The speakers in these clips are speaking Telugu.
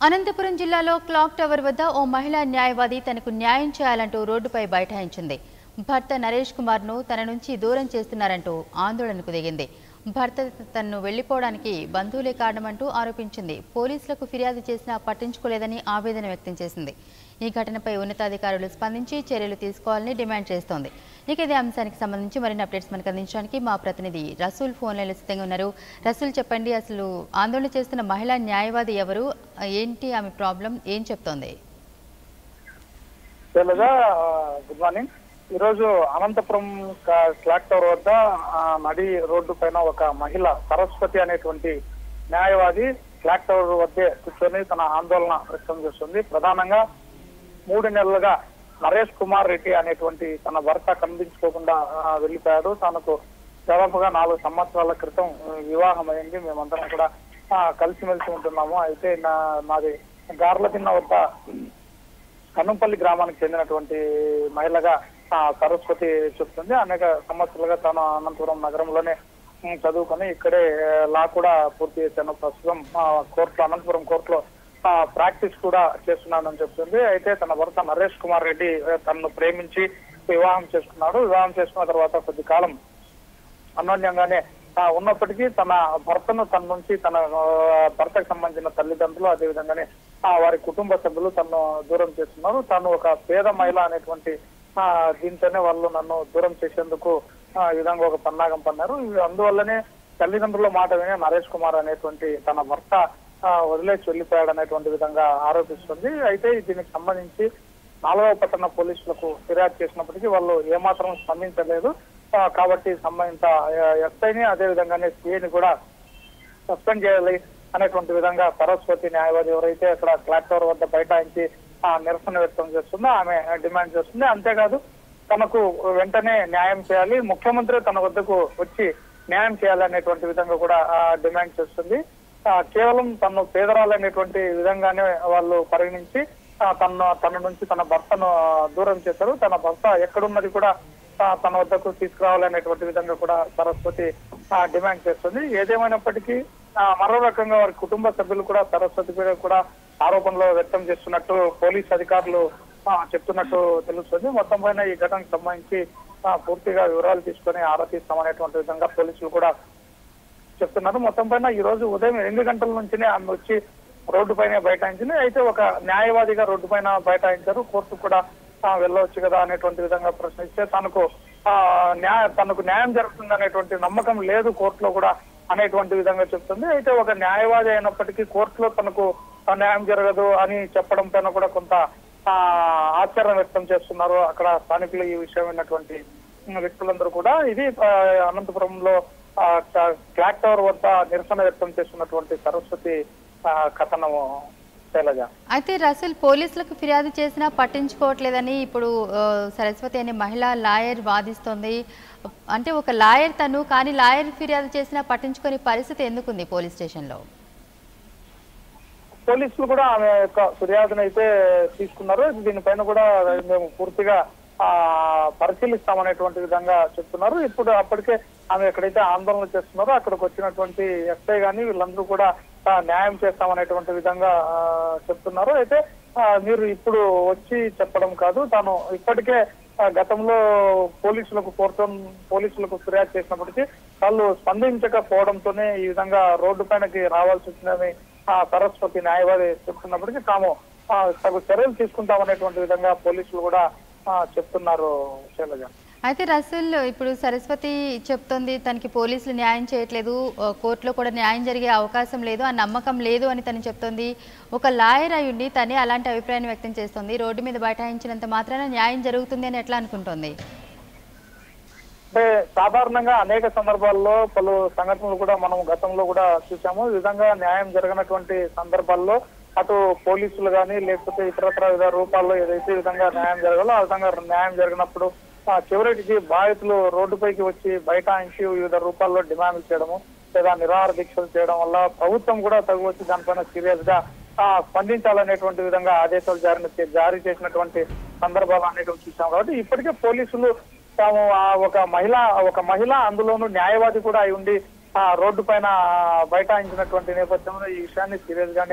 అనంతపురం జిల్లాలో క్లాక్ టవర్ వద్ద ఓ మహిళా న్యాయవాది తనకు న్యాయం చేయాలంటూ రోడ్డుపై బైఠాయించింది భర్త నరేష్ కుమార్ను తన నుంచి దూరం చేస్తున్నారంటూ ఆందోళనకు దిగింది భర్త తనను వెళ్లిపోవడానికి బంధువులే కారణమంటూ ఆరోపించింది పోలీసులకు ఫిర్యాదు చేసినా పట్టించుకోలేదని ఆవేదన వ్యక్తం చేసింది ఈ ఘటనపై ఉన్నతాధికారులు స్పందించి చర్యలు తీసుకోవాలని డిమాండ్ చేస్తోంది ఇక ఇదే అంశానికి సంబంధించి మరిన్ని అప్డేట్స్ మనకు అందించడానికి మా ప్రతినిధి రసూల్ ఫోన్ లైన్లో సిద్ధంగా ఉన్నారు రసూల్ చెప్పండి అసలు ఆందోళన చేస్తున్న మహిళా న్యాయవాది ఎవరు ఏంటి ఆమె ప్రాబ్లం ఏం చెప్తోంది శైలజ గుడ్ మార్నింగ్ ఈరోజు అనంతపురం క- క్లాక్ టవర్ వద్ద ఆ, నడి రోడ్డు పైన ఒక మహిళ సరస్వతి అనేటువంటి న్యాయవాది క్లాక్ టవర్ వద్దే కూర్చొని తన ఆందోళన వ్యక్తం చేస్తుంది ప్రధానంగా మూడు నెలలుగా నరేష్ కుమార్ రెడ్డి అనేటువంటి తన భర్త కనిపించుకోకుండా ఆ, వెళ్ళిపోయాడు తనకు దాదాపుగా నాలుగు సంవత్సరాల క్రితం ఆ, వివాహం అయింది మేమందరం కూడా ఆ, కలిసిమెలిసి ఉంటున్నాము అయితే నా మాది గార్ల తిన్న వద్ద కన్నంపల్లి గ్రామానికి చెందినటువంటి మహిళగా ఆ, సరస్వతి చెప్తుంది అనేక సంవత్సరాలుగా తాను అనంతపురం నగరంలోనే ఉమ్, చదువుకొని ఇక్కడే ఆ, లా కూడా పూర్తి చేశాను ప్రస్తుతం ఆ, కోర్టులో అనంతపురం కోర్టులో ఆ, ప్రాక్టీస్ కూడా చేస్తున్నానని చెప్తుంది అయితే తన భర్త నరేష్ కుమార్ రెడ్డి ఆ, తనను ప్రేమించి వివాహం చేసుకున్నాడు వివాహం చేసుకున్న తర్వాత కొద్ది కాలం అన్యోన్యంగానే ఆ, ఉన్నప్పటికీ తన భర్తను తన నుంచి తన ఆ, భర్తకు సంబంధించిన తల్లిదండ్రులు అదేవిధంగానే ఆ, వారి కుటుంబ సభ్యులు తను దూరం చేస్తున్నారు తను ఒక పేద మహిళ అనేటువంటి ఆ, దీంతోనే వాళ్ళు నన్ను దూరం చేసేందుకు ఆ, ఈ విధంగా ఒక పన్నాగం పన్నారు ఇవి అందువల్లనే తల్లిదండ్రుల మాట వినే నరేష్ కుమార్ అనేటువంటి తన భర్త ఆ, వదిలేసి వెళ్ళిపోయాడు అనేటువంటి విధంగా ఆరోపిస్తుంది అయితే దీనికి సంబంధించి నాలుగవ పట్టణ పోలీసులకు ఫిర్యాదు చేసినప్పటికీ వాళ్ళు ఏమాత్రం స్పందించలేదు ఆ, కాబట్టి సంబంధిత ఎస్ఐని అదే విధంగానే సిఐని కూడా సస్పెండ్ చేయాలి అనేటువంటి విధంగా సరస్వతి న్యాయవాది ఎవరైతే అక్కడ క్లాక్ టవర్ వద్ద బైఠాయించి ఆ నిరసన వ్యక్తం చేస్తుందో ఆమె డిమాండ్ చేస్తుంది అంతేకాదు తనకు వెంటనే న్యాయం చేయాలి ముఖ్యమంత్రి తన వద్దకు వచ్చి న్యాయం చేయాలి అనేటువంటి విధంగా కూడా ఆ, డిమాండ్ చేస్తుంది ఆ, కేవలం తను పేదరాలనేటువంటి విధంగానే వాళ్ళు పరిగణించి ఆ, తన తన నుంచి తన భర్తను ఆ, దూరం చేశారు తన భర్త ఎక్కడున్నది కూడా ఆ, తన వద్దకు తీసుకురావాలనేటువంటి విధంగా కూడా సరస్వతి ఆ, డిమాండ్ చేస్తుంది ఏదేమైనప్పటికీ ఆ, మరో రకంగా వారి కుటుంబ సభ్యులు కూడా సరస్వతి మీద కూడా ఆరోపణలు వ్యక్తం చేస్తున్నట్టు పోలీస్ అధికారులు ఆ, చెప్తున్నట్టు తెలుస్తుంది మొత్తం పైన ఈ ఘటనకు సంబంధించి ఆ, పూర్తిగా వివరాలు తీసుకొని ఆరా తీస్తామనేటువంటి విధంగా పోలీసులు కూడా చెప్తున్నారు మొత్తం పైన ఈ రోజు ఉదయం ఎనిమిది గంటల నుంచినే ఆమె వచ్చి రోడ్డు పైన బైఠాయించింది అయితే ఒక న్యాయవాదిగా రోడ్డు పైన బైఠాయించారు కోర్టు కూడా ఆ, వెళ్ళవచ్చు కదా అనేటువంటి విధంగా ప్రశ్నిస్తే తనకు ఆ, న్యాయ తనకు న్యాయం జరుగుతుంది అనేటువంటి నమ్మకం లేదు కోర్టులో కూడా అనేటువంటి విధంగా చెప్తుంది అయితే ఒక న్యాయవాది అయినప్పటికీ కోర్టులో తనకు ఆ న్యాయం జరగదు అని చెప్పడం పైన కూడా కొంత ఆ, ఆశ్చర్యం వ్యక్తం చేస్తున్నారు అక్కడ స్థానికులు ఈ విషయం విన్నటువంటి వ్యక్తులందరూ కూడా ఇది ఆ, అనంతపురంలో ఆ, క- క్లాక్ టవర్ వద్ద నిరసన వ్యక్తం చేస్తున్నటువంటి సరస్వతి ఆ, కథనము శైలజ అయితే రసూల్ పోలీసులకు ఫిర్యాదు చేసినా పట్టించుకోవట్లేదని ఇప్పుడు ఆ, సరస్వతి అనే మహిళా లాయర్ వాదిస్తోంది అంటే ఒక లాయర్ తను కానీ లాయర్ ఫిర్యాదు చేసినా పట్టించుకొని పరిస్థితి ఎందుకుంది పోలీస్ స్టేషన్లో పోలీసులు కూడా ఆమె యొక్క ఫిర్యాదును అయితే తీసుకున్నారు దీనిపైన కూడా మేము పూర్తిగా ఆ పరిశీలిస్తామనేటువంటి విధంగా చెప్తున్నారు ఇప్పుడు అప్పటికే ఆమె ఎక్కడైతే ఆందోళన చేస్తున్నారో అక్కడికి వచ్చినటువంటి ఎస్ఐ గాని వీళ్ళందరూ కూడా ఆ, న్యాయం చేస్తామనేటువంటి విధంగా ఆ, చెప్తున్నారు అయితే ఆ, మీరు ఇప్పుడు వచ్చి చెప్పడం కాదు తాను ఇప్పటికే ఆ, గతంలో పోలీసులకు కోర్టు పోలీసులకు ఫిర్యాదు చేసినప్పటికీ వాళ్ళు స్పందించకపోవడంతోనే ఈ విధంగా రోడ్డు పైనకి రావాల్సి వచ్చిందని ఆ సరస్వతి న్యాయవాది చెప్తున్నప్పటికీ తాము ఆ, తగు చర్యలు తీసుకుంటామనేటువంటి విధంగా పోలీసులు కూడా ఆ, చెప్తున్నారు శైలజ అయితే రసూల్ ఇప్పుడు సరస్వతి చెప్తోంది తనకి పోలీసులు న్యాయం చేయట్లేదు ఆ, కోర్టులో కూడా న్యాయం జరిగే అవకాశం లేదు ఆ నమ్మకం లేదు అని తను చెప్తోంది ఒక లాయర్ అయ్యుండి తనే అలాంటి అభిప్రాయాన్ని వ్యక్తం చేస్తోంది రోడ్డు మీద బైఠాయించినంత మాత్రాన న్యాయం జరుగుతుంది అని ఎట్లా అనుకుంటోంది అంటే సాధారణంగా అనేక సందర్భాల్లో పలు సంఘటనలు కూడా మనం గతంలో కూడా చూసాము ఈ విధంగా న్యాయం జరగనటువంటి సందర్భాల్లో అటు పోలీసులు కానీ లేకపోతే ఇతరత్ర వివిధ రూపాల్లో ఏదైతే ఈ విధంగా న్యాయం జరగాలో ఆ విధంగా న్యాయం జరిగినప్పుడు ఆ చివరికి బాధితులు రోడ్డుపైకి వచ్చి బైఠాయించి వివిధ రూపాల్లో డిమాండ్లు చేయడము లేదా నిరాహార దీక్షలు చేయడం వల్ల ప్రభుత్వం కూడా తగు వచ్చి దానిపైన సీరియస్ గా ఆ, స్పందించాలనేటువంటి విధంగా ఆదేశాలు జారీ జారీ చేసినటువంటి సందర్భాలు అనేకం చూసాం కాబట్టి ఇప్పటికే పోలీసులు తాము ఆ ఒక మహిళ ఒక మహిళ అందులోనూ న్యాయవాది కూడా అయి ఉండి ఆ రోడ్డు పైన బైఠాయించినటువంటి నేపథ్యంలో ఈ విషయాన్ని సీరియస్ గానే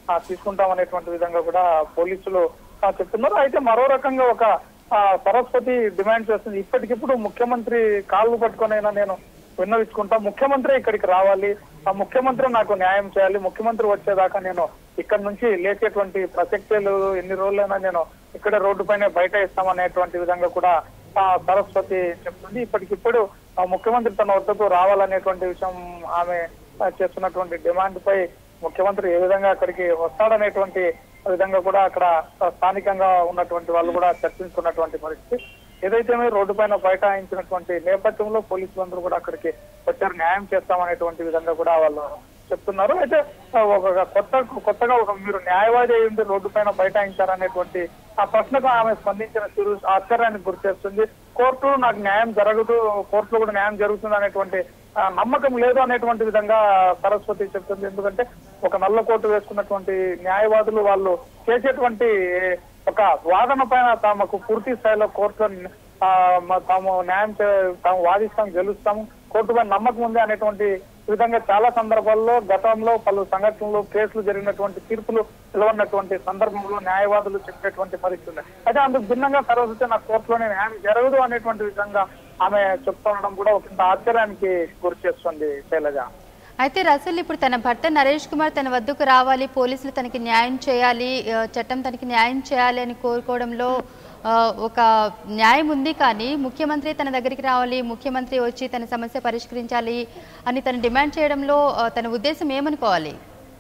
ఆ, తీసుకుంటామనేటువంటి విధంగా కూడా పోలీసులు ఆ, చెప్తున్నారు అయితే మరో రకంగా ఒక ఆ, సరస్వతి డిమాండ్ చేస్తుంది ఇప్పటికిప్పుడు ముఖ్యమంత్రి కాళ్ళు పట్టుకొనైనా నేను విన్నవించుకుంటా ముఖ్యమంత్రి ఇక్కడికి రావాలి ఆ ముఖ్యమంత్రి నాకు న్యాయం చేయాలి ముఖ్యమంత్రి వచ్చేదాకా నేను ఇక్కడ నుంచి లేచేటువంటి ప్రసక్తే లేదు ఎన్ని రోజులైనా నేను ఇక్కడ రోడ్డు పైన బయట ఇస్తామనేటువంటి విధంగా కూడా ఆ సరస్వతి చెప్తుంది ఇప్పటికిప్పుడు ఆ ముఖ్యమంత్రి తన వద్దకు రావాలనేటువంటి విషయం ఆమె ఆ, చేస్తున్నటువంటి డిమాండ్ పై ముఖ్యమంత్రి ఏ విధంగా అక్కడికి వస్తాడనేటువంటి విధంగా కూడా అక్కడ స్థానికంగా ఉన్నటువంటి వాళ్ళు కూడా చర్చించుకున్నటువంటి పరిస్థితి ఏదైతే మీరు రోడ్డు పైన బైఠాయించినటువంటి నేపథ్యంలో పోలీసులందరూ కూడా అక్కడికి వచ్చారు న్యాయం చేస్తామనేటువంటి విధంగా కూడా వాళ్ళు చెప్తున్నారు అయితే ఆ, ఒక కొత్త కొత్తగా ఒక మీరు న్యాయవాది అయి ఉండి రోడ్డు పైన బైఠాయించారనేటువంటి ఆ ప్రశ్నకు ఆమె స్పందించిన తీరు ఆశ్చర్యానికి గురి చేస్తుంది కోర్టు నాకు న్యాయం జరగదు కోర్టులో కూడా న్యాయం జరుగుతుంది అనేటువంటి ఆ, నమ్మకం లేదు అనేటువంటి విధంగా సరస్వతి చెప్తుంది ఎందుకంటే ఒక నల్ల కోటు వేసుకున్నటువంటి న్యాయవాదులు వాళ్ళు చేసేటువంటి ఒక వాదన పైన తమకు పూర్తి స్థాయిలో కోర్టులో ఆ, మ- తాము న్యాయం చే- తాము వాదిస్తాం గెలుస్తాం కోర్టు పైన నమ్మకం ఉంది అనేటువంటి విధంగా చాలా సందర్భాల్లో గతంలో పలు సంఘటనలు కేసులు జరిగినటువంటి తీర్పులు నిలవన్నటువంటి సందర్భంలో న్యాయవాదులు చెప్పేటువంటి పరిస్థితి ఉంది అయితే అందుకు భిన్నంగా సర్వసత్య నా కోర్టులోనే న్యాయం జరగదు అనేటువంటి విధంగా ఆమె చెప్తుండడం కూడా ఒక ఇంత ఆశ్చర్యానికి గురి చేస్తుంది శైలజ అయితే రసూల్ ఇప్పుడు తన భర్త నరేష్ కుమార్ తన వద్దకు రావాలి పోలీసులు తనకి న్యాయం చేయాలి ఆ, చట్టం తనకి న్యాయం చేయాలి అని కోరుకోవడంలో ఆ, ఒక న్యాయం ఉంది కానీ ముఖ్యమంత్రి తన దగ్గరికి రావాలి ముఖ్యమంత్రి వచ్చి తన సమస్య పరిష్కరించాలి అని తను డిమాండ్ చేయడంలో ఆ, తన ఉద్దేశం ఏమనుకోవాలి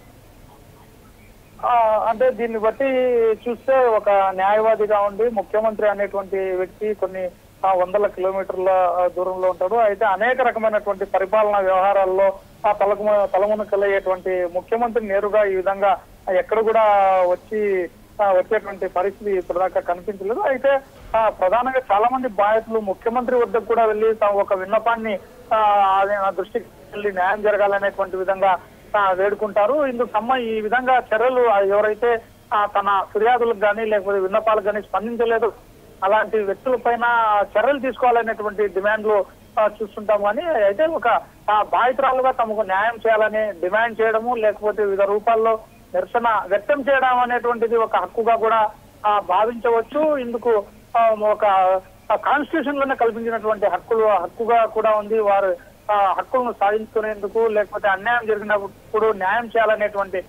ఆ, అంటే దీన్ని బట్టి చూస్తే ఒక న్యాయవాదిగా ఉండి ముఖ్యమంత్రి అనేటువంటి వ్యక్తి కొన్ని ఆ, వందల కిలోమీటర్ల ఆ, దూరంలో ఉంటాడు అయితే అనేక రకమైనటువంటి పరిపాలనా వ్యవహారాల్లో ఆ తలకు తలమునకలయ్యేటువంటి ముఖ్యమంత్రి నేరుగా ఈ విధంగా ఎక్కడ కూడా వచ్చి ఆ, వచ్చేటువంటి పరిస్థితి ఇప్పటిదాకా కనిపించలేదు అయితే ఆ, ప్రధానంగా చాలా మంది బాధితులు ముఖ్యమంత్రి వద్దకు కూడా వెళ్ళి తాము ఒక విన్నపాన్ని ఆ, అది నా దృష్టికి వెళ్ళి న్యాయం జరగాలనేటువంటి విధంగా ఆ, వేడుకుంటారు ఇందుకు సమ్మ ఈ విధంగా చర్యలు ఆ, ఎవరైతే ఆ, తన ఫిర్యాదులకు కానీ లేకపోతే విన్నపాలకు కానీ స్పందించలేదు అలాంటి వ్యక్తుల పైన చర్యలు తీసుకోవాలనేటువంటి డిమాండ్లు ఆ, చూస్తుంటాం కానీ అయితే ఒక ఆ, బాధితురాలుగా తమకు న్యాయం చేయాలని డిమాండ్ చేయడము లేకపోతే వివిధ రూపాల్లో నిరసన వ్యక్తం చేయడం అనేటువంటిది ఒక హక్కుగా కూడా ఆ, భావించవచ్చు ఇందుకు ఆ, ఒక కాన్స్టిట్యూషన్ లోనే కల్పించినటువంటి హక్కులు హక్కుగా కూడా ఉంది వారు ఆ, హక్కులను సాధించుకునేందుకు లేకపోతే అన్యాయం జరిగినప్పుడు న్యాయం చేయాలనేటువంటి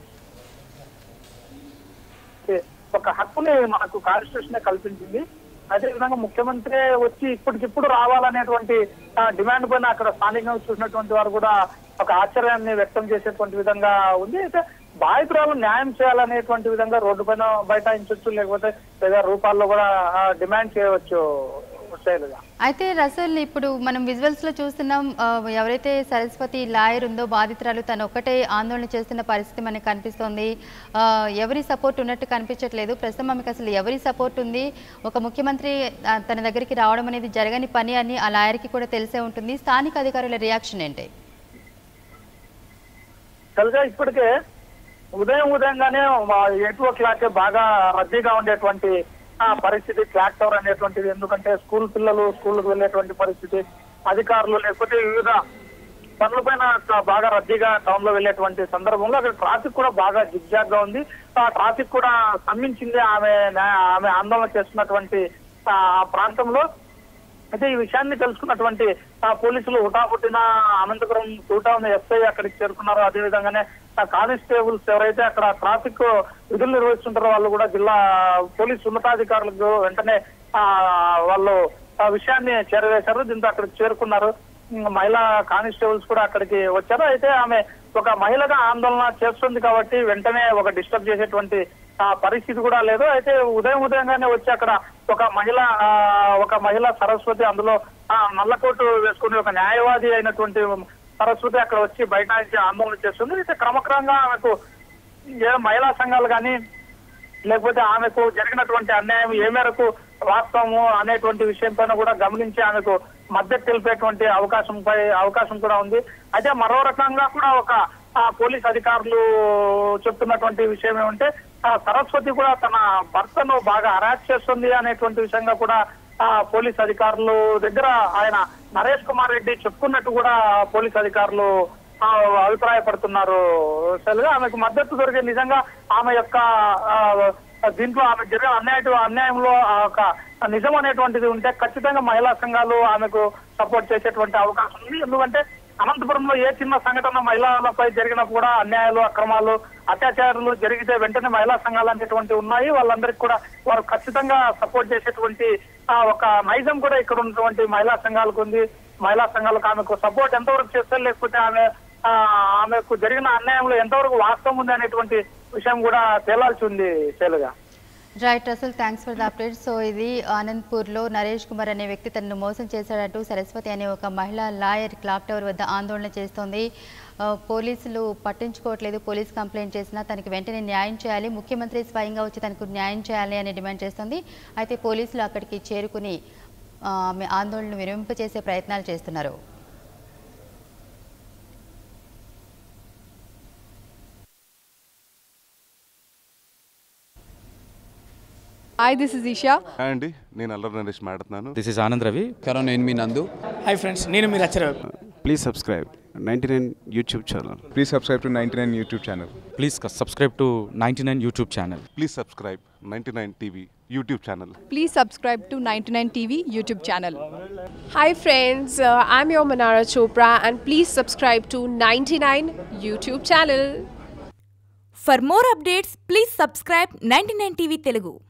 ఒక హక్కుని మనకు కాన్స్టిట్యూషన్ కల్పించింది అదే విధంగా ముఖ్యమంత్రి వచ్చి ఇప్పటికిప్పుడు రావాలనేటువంటి ఆ, డిమాండ్ పైన అక్కడ స్థానికంగా చూసినటువంటి వారు కూడా ఒక ఆశ్చర్యాన్ని వ్యక్తం చేసేటువంటి విధంగా ఉంది అయితే బాధితురాలు న్యాయం చేయాలనేటువంటి విధంగా రోడ్డు పైన బైఠాయించవచ్చు లేకపోతే లేదా రూపాల్లో కూడా ఆ, డిమాండ్ చేయవచ్చు శైలజ అయితే రసూల్ ఇప్పుడు మనం విజువల్స్ లో చూస్తున్నాం ఆ, ఎవరైతే సరస్వతి లాయర్ ఉందో బాధితురాలు తను ఒక్కటే ఆందోళన చేస్తున్న పరిస్థితి మనకు కనిపిస్తోంది ఆ, ఎవరి సపోర్ట్ ఉన్నట్టు కనిపించట్లేదు ప్రస్తుతం ఆమెకు అసలు ఎవరి సపోర్ట్ ఉంది ఒక ముఖ్యమంత్రి ఆ, తన దగ్గరికి రావడం అనేది జరగని పని అని ఆ లాయర్కి కూడా తెలిసే ఉంటుంది స్థానిక అధికారుల రియాక్షన్ ఏంటి తెలుసా ఇప్పటికే ఉదయం ఉదయంగానే ఎయిట్ ఓ క్లాక్ బాగా రద్దీగా ఉండేటువంటి ఆ, పరిస్థితి క్లాక్ టవర్ అనేటువంటిది ఎందుకంటే స్కూల్ పిల్లలు స్కూల్కి వెళ్ళేటువంటి పరిస్థితి అధికారులు లేకపోతే వివిధ పనుల పైన బాగా రద్దీగా టౌన్ లో వెళ్ళేటువంటి సందర్భంలో అక్కడ ట్రాఫిక్ కూడా బాగా జిగ్జాగ్ గా ఉంది ఆ ట్రాఫిక్ కూడా స్తంభించింది ఆమె న్యా- ఆమె ఆందోళన చేస్తున్నటువంటి ఆ ప్రాంతంలో అయితే ఈ విషయాన్ని తెలుసుకున్నటువంటి ఆ పోలీసులు హుటాహుటిన అనంతపురం టూటా ఉన్న ఎస్ఐ అక్కడికి చేరుకున్నారు అదే విధంగానే ఆ కానిస్టేబుల్స్ ఎవరైతే అక్కడ ట్రాఫిక్ విధులు నిర్వహిస్తుంటారో వాళ్ళు కూడా జిల్లా పోలీసు ఉన్నతాధికారులకు వెంటనే ఆ వాళ్ళు ఆ విషయాన్ని చేరవేశారు దీంతో అక్కడికి చేరుకున్నారు ఉమ్, మహిళా కానిస్టేబుల్స్ కూడా అక్కడికి వచ్చారు అయితే ఆమె ఒక మహిళగా ఆందోళన చేస్తుంది కాబట్టి వెంటనే ఒక డిస్టర్బ్ చేసేటువంటి ఆ పరిస్థితి కూడా లేదు అయితే ఉదయం ఉదయంగానే వచ్చి అక్కడ ఒక మహిళ ఆ, ఒక మహిళ సరస్వతి అందులో ఆ నల్లకోటు వేసుకుని ఒక న్యాయవాది అయినటువంటి సరస్వతి అక్కడ వచ్చి బయట నుంచి ఆందోళన చేస్తుంది అయితే క్రమక్రమంగా ఆమెకు ఏ మహిళా సంఘాలు కానీ లేకపోతే ఆమెకు జరిగినటువంటి అన్యాయం ఏ మేరకు వాస్తవము అనేటువంటి విషయం పైన కూడా గమనించి ఆమెకు మద్దతు తెలిపేటువంటి అవకాశం పై అవకాశం కూడా ఉంది అయితే మరో రకంగా కూడా ఒక ఆ, పోలీస్ అధికారులు చెప్తున్నటువంటి విషయం ఏమంటే ఆ, సరస్వతి కూడా తన భర్తను బాగా హరాస్ చేస్తుంది అనేటువంటి విషయంగా కూడా ఆ పోలీస్ అధికారులు దగ్గర ఆయన నరేష్ కుమార్ రెడ్డి చెప్పుకున్నట్టు కూడా పోలీస్ అధికారులు ఆ, అభిప్రాయపడుతున్నారు శైలజ ఆమెకు మద్దతు దొరికే నిజంగా ఆమె యొక్క ఆ, దీంట్లో ఆమె జరిగిన అన్యాయ అన్యాయంలో ఆ ఒక నిజం అనేటువంటిది ఉంటే ఖచ్చితంగా మహిళా సంఘాలు ఆమెకు సపోర్ట్ చేసేటువంటి అవకాశం ఉంది ఎందుకంటే అనంతపురంలో ఏ చిన్న సంఘటన మహిళలపై జరిగినా కూడా అన్యాయాలు అక్రమాలు అత్యాచారాలు జరిగితే వెంటనే మహిళా సంఘాలు అనేటువంటి ఉన్నాయి వాళ్ళందరికీ కూడా వారు ఖచ్చితంగా సపోర్ట్ చేసేటువంటి ఆ, ఒక నైజం కూడా ఇక్కడ ఉన్నటువంటి మహిళా సంఘాలకు ఉంది మహిళా సంఘాలకు ఆమెకు సపోర్ట్ ఎంతవరకు చేస్తారు లేకపోతే ఆమె ఆ, ఆమెకు జరిగిన అన్యాయంలో ఎంతవరకు వాస్తవం ఉంది అనేటువంటి విషయం కూడా తేలాల్సి ఉంది శైలజ రైట్ అసలు thanks for the update so ఇది ఆనంద్పూర్లో నరేష్ కుమార్ అనే వ్యక్తి తనను మోసం చేశాడంటూ సరస్వతి అనే ఒక మహిళా లాయర్ క్లాక్ టవర్ వద్ద ఆందోళన చేస్తోంది ఆ, పోలీసులు పట్టించుకోవట్లేదు పోలీస్ కంప్లైంట్ చేసినా తనకి వెంటనే న్యాయం చేయాలి ముఖ్యమంత్రి స్వయంగా వచ్చి తనకు న్యాయం చేయాలి అని డిమాండ్ చేస్తోంది అయితే పోలీసులు అక్కడికి చేరుకుని ఆ, ఆమె ఆందోళనను విరమింపచేసే ప్రయత్నాలు చేస్తున్నారు Hi, this is Isha. Hi అండి నేను అల్లరి నరేష్ మాట్లాడుతున్నాను this is Anand Ravi corona నేను మీ నందు హాయ్ ఫ్రెండ్స్ నేను మీరు Accharao please subscribe ninety nine YouTube channel Please subscribe to 99 YouTube channel. Please subscribe to ninety nine YouTube channel please subscribe ninety nine TV YouTube channel Please subscribe to 99 TV YouTube channel. Hi friends, uh, I'm your Manara Chopra and please subscribe to 99 YouTube channel. For more updates, please subscribe 99 TV Telugu.